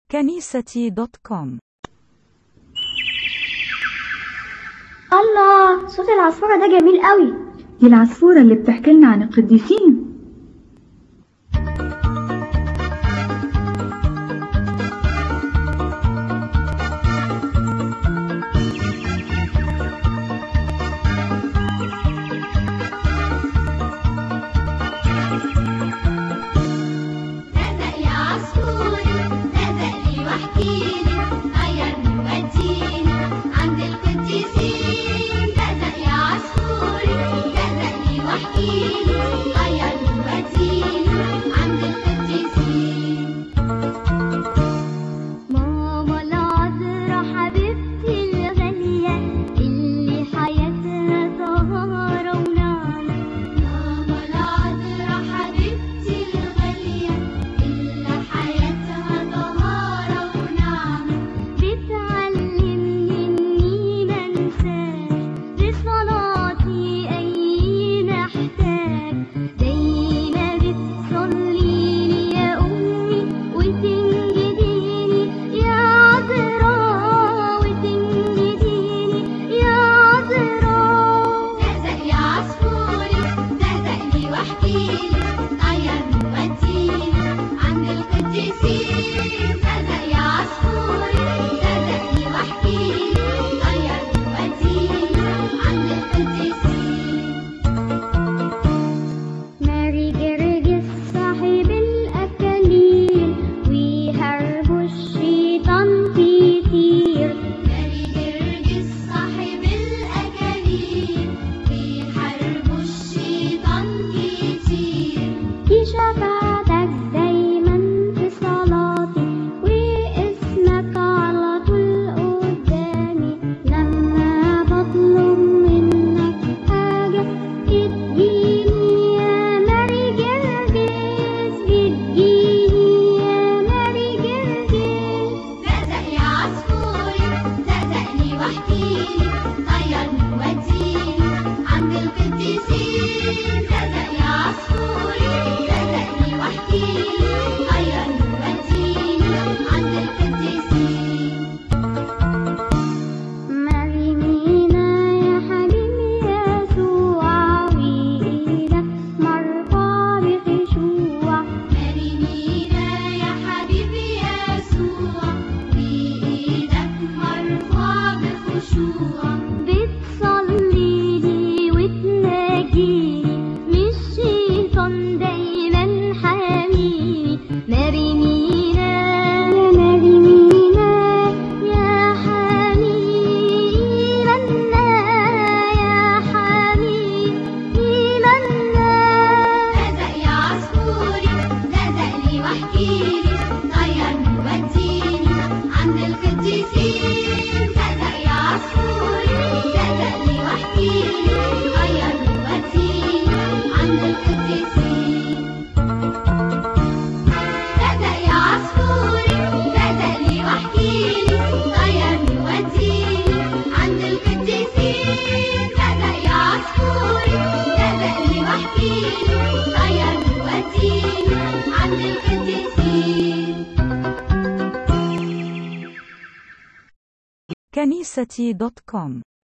كنيستي دوت كوم الله صوت العصفورة ده جميل قوي دي العصفورة اللي بتحكي لنا عن القديسين نزق يا عصفوري نزق لي واحكيلي غيرني ووديني عند القديسين نزق يا عصفوري نزق لي واحكيلي غيرني ووديني عند القديسين ماما العذرا حبيبتي الغالية اللي حياتها طهارة ونعمة ماما العذرا حبيبتي الغالية اللي حياتها طهارة ونعمة بتعلمني إني منساش لصلاتي أي محتاج دايما بتصليلي يا أمي وتنجديني يا عذراء وتنجديني يا عذراء نزق يا عصفوري نزقني واحكيلي غيرني وديني عند القديسين نزق يا عصفوري نزقني واحكيلي غيرني وديني عند القديسين ماري جرجس صاحب الأكاليل ويهربوا الشيطان كتير ماري جرجس صاحب الأكاليل ويحاربوا الشيطان كتير في شفاعتك دايما في صلاتي واسمك على طول قدامي لما بطلب منك حاجة بتجيني يا ماري جرجس بتجيني يا ماري جرجس نزق يا عصفوري نزقني واحكيلي غيرني وديني عند القديسين نزق يا عصفوري نزقني واحكيلي غيرني وديني عند القديسين مريمينا يا حبيبي يسوع وإيدك مرفوع بخشوع مريمينا يا حبيبي يسوع وإيدك مرفوع بخشوع بتصليلي وتناجيني مش الشيطان دايما حاميني مريمينا يا مريمينا يا حميم النار يا حميم النار نزق يا عصفوري نزق لي واحكيلي غيرني وديني عند القديسين نزق يا عصفوري نزق لي واحكيلي غيرني وديني عند القديسين نزق يا عصفوري نزق لي واحكيلي غيرني وديني عند القديسين نزق يا عصفوري نزق لي واحكيلي غيرني وديني عند القديسين كنيستي دوت كوم